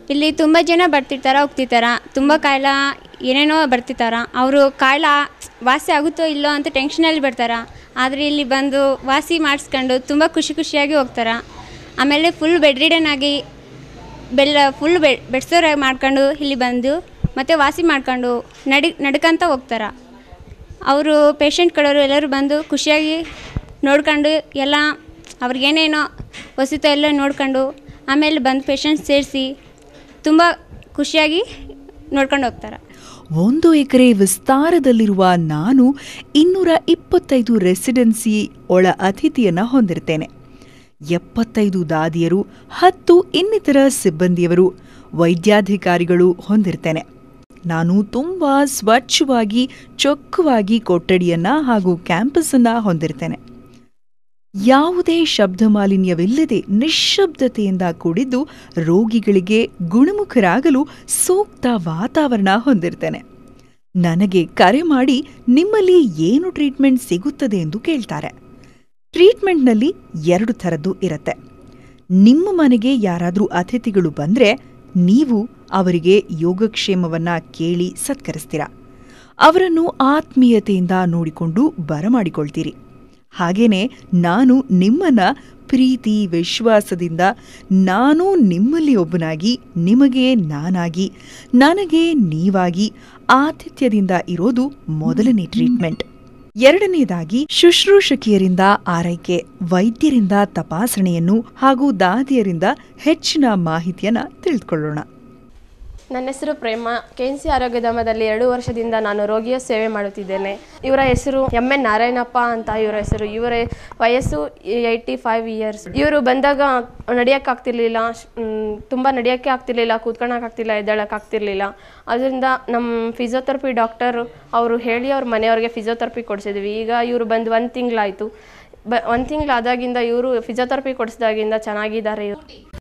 ಇಲ್ಲಿ ತುಂಬ ಜನ ಬರ್ತಿರ್ತಾರ ಹೋಗ್ತಿರ್ತಾರ ತುಂಬ ಕಾಯಿಲೆ ಏನೇನೋ ಬರ್ತಿರ್ತಾರ ಅವರು ಕಾಯಿಲೆ ವಾಸಿ ಆಗುತ್ತೋ ಇಲ್ಲೋ ಅಂತ ಟೆನ್ಷನಲ್ಲಿ ಬರ್ತಾರ ಆದರೆ ಇಲ್ಲಿ ಬಂದು ವಾಸಿ ಮಾಡಿಸ್ಕೊಂಡು ತುಂಬ ಖುಷಿ ಖುಷಿಯಾಗಿ ಹೋಗ್ತಾರ ಆಮೇಲೆ ಫುಲ್ ಬೆಡ್ ರಿಡನ್ ಆಗಿ ಬೆಲ್ಲ ಫುಲ್ ಬೆಡ್ ಬೆಡ್ಸೋರ ಮಾಡ್ಕೊಂಡು ಇಲ್ಲಿ ಬಂದು ಮತ್ತೆ ವಾಸಿ ಮಾಡ್ಕೊಂಡು ನಡಿ ನಡ್ಕಂತ ಹೋಗ್ತಾರ ಅವರು ಪೇಷಂಟ್ ಕಡೆಯವರು ಎಲ್ಲರೂ ಬಂದು ಖುಷಿಯಾಗಿ ನೋಡ್ಕೊಂಡು ಎಲ್ಲ ಅವ್ರಿಗೇನೇನೋ ವಸತಿ ಎಲ್ಲ ನೋಡ್ಕೊಂಡು ಆಮೇಲೆ ಬಂದು ಪೇಷಂಟ್ ಸೇರಿಸಿ ತುಂಬ ಖುಷಿಯಾಗಿ ನೋಡ್ಕೊಂಡು ಹೋಗ್ತಾರೆ ಒಂದು ಎಕರೆ ವಿಸ್ತಾರದಲ್ಲಿರುವ ನಾನು ಇನ್ನೂರ ಇಪ್ಪತ್ತೈದು ರೆಸಿಡೆನ್ಸಿ ಒಳ ಅತಿಥಿಯನ್ನ ಹೊಂದಿರ್ತೇನೆ ಎಪ್ಪತ್ತೈದು ದಾದಿಯರು ಹತ್ತು ಇನ್ನಿತರ ಸಿಬ್ಬಂದಿಯವರು ವೈದ್ಯಾಧಿಕಾರಿಗಳು ಹೊಂದಿರ್ತೇನೆ ನಾನು ತುಂಬ ಸ್ವಚ್ಛವಾಗಿ ಚೊಕ್ಕವಾಗಿ ಕೊಠಡಿಯನ್ನ ಹಾಗೂ ಕ್ಯಾಂಪಸ್ಸನ್ನ ಹೊಂದಿರ್ತೇನೆ ಯಾವುದೇ ಶಬ್ದ ಮಾಲಿನ್ಯವಿಲ್ಲದೆ ನಿಶ್ಶಬ್ದತೆಯಿಂದ ಕೂಡಿದ್ದು ರೋಗಿಗಳಿಗೆ ಗುಣಮುಖರಾಗಲು ಸೂಕ್ತ ವಾತಾವರಣ ಹೊಂದಿರ್ತೇನೆ ನನಗೆ ಕರೆ ಮಾಡಿ ನಿಮ್ಮಲ್ಲಿ ಏನು ಟ್ರೀಟ್ಮೆಂಟ್ ಸಿಗುತ್ತದೆ ಎಂದು ಕೇಳ್ತಾರೆ ಟ್ರೀಟ್ಮೆಂಟ್ನಲ್ಲಿ ಎರಡು ಥರದ್ದು ಇರುತ್ತೆ ನಿಮ್ಮ ಮನೆಗೆ ಯಾರಾದರೂ ಅತಿಥಿಗಳು ಬಂದ್ರೆ ನೀವು ಅವರಿಗೆ ಯೋಗಕ್ಷೇಮವನ್ನ ಕೇಳಿ ಸತ್ಕರಿಸ್ತೀರಾ ಅವರನ್ನು ಆತ್ಮೀಯತೆಯಿಂದ ನೋಡಿಕೊಂಡು ಬರಮಾಡಿಕೊಳ್ತೀರಿ ಹಾಗೇನೆ ನಾನು ನಿಮ್ಮನ್ನ ಪ್ರೀತಿ ವಿಶ್ವಾಸದಿಂದ ನಾನು ನಿಮ್ಮಲ್ಲಿ ಒಬ್ಬನಾಗಿ ನಿಮಗೆ ನಾನಾಗಿ ನನಗೆ ನೀವಾಗಿ ಆತಿಥ್ಯದಿಂದ ಇರೋದು ಮೊದಲನೇ ಟ್ರೀಟ್ಮೆಂಟ್ ಎರಡನೇದಾಗಿ ಶುಶ್ರೂಷಕಿಯರಿಂದ ಆರೈಕೆ ವೈದ್ಯರಿಂದ ತಪಾಸಣೆಯನ್ನು ಹಾಗೂ ದಾದಿಯರಿಂದ ಹೆಚ್ಚಿನ ಮಾಹಿತಿಯನ್ನ ತಿಳಿದುಕೊಳ್ಳೋಣ ನನ್ನ ಹೆಸರು ಪ್ರೇಮ ಕೆ ಎನ್ ಸಿ ಆರೋಗ್ಯಧಾಮದಲ್ಲಿ ಎರಡು ವರ್ಷದಿಂದ ನಾನು ರೋಗಿಯ ಸೇವೆ ಮಾಡುತ್ತಿದ್ದೇನೆ ಇವರ ಹೆಸರು ಎಮ್ ಎನ್ ನಾರಾಯಣಪ್ಪ ಅಂತ ಇವರ ಹೆಸರು ಇವರ ವಯಸ್ಸು ಏಯ್ಟಿ ಫೈವ್ ಇಯರ್ಸ್ ಇವರು ಬಂದಾಗ ನಡೆಯೋಕ್ಕಾಗ್ತಿರ್ಲಿಲ್ಲ ತುಂಬ ನಡೆಯೋಕ್ಕೆ ಆಗ್ತಿರ್ಲಿಲ್ಲ ಕೂತ್ಕೊಳ್ಳೋಕ್ಕಾಗ್ತಿಲ್ಲ ಎದ್ದೇಳೋಕ್ಕಾಗ್ತಿರ್ಲಿಲ್ಲ ಅದರಿಂದ ನಮ್ಮ ಫಿಸಿಯೋಥೆರಪಿ ಡಾಕ್ಟರ್ ಅವರು ಹೇಳಿ ಅವ್ರ ಮನೆಯವ್ರಿಗೆ ಫಿಸಿಯೋಥೆರಪಿ ಕೊಡಿಸಿದ್ವಿ ಈಗ ಇವರು ಬಂದು ಒಂದು ತಿಂಗಳಾಯಿತು ಬ ಒಂದು ತಿಂಗಳಾದಾಗಿಂದ ಇವರು ಫಿಸಿಯೋಥೆರಪಿ ಕೊಡಿಸಿದಾಗಿಂದ ಚೆನ್ನಾಗಿದ್ದಾರೆ ಇವರು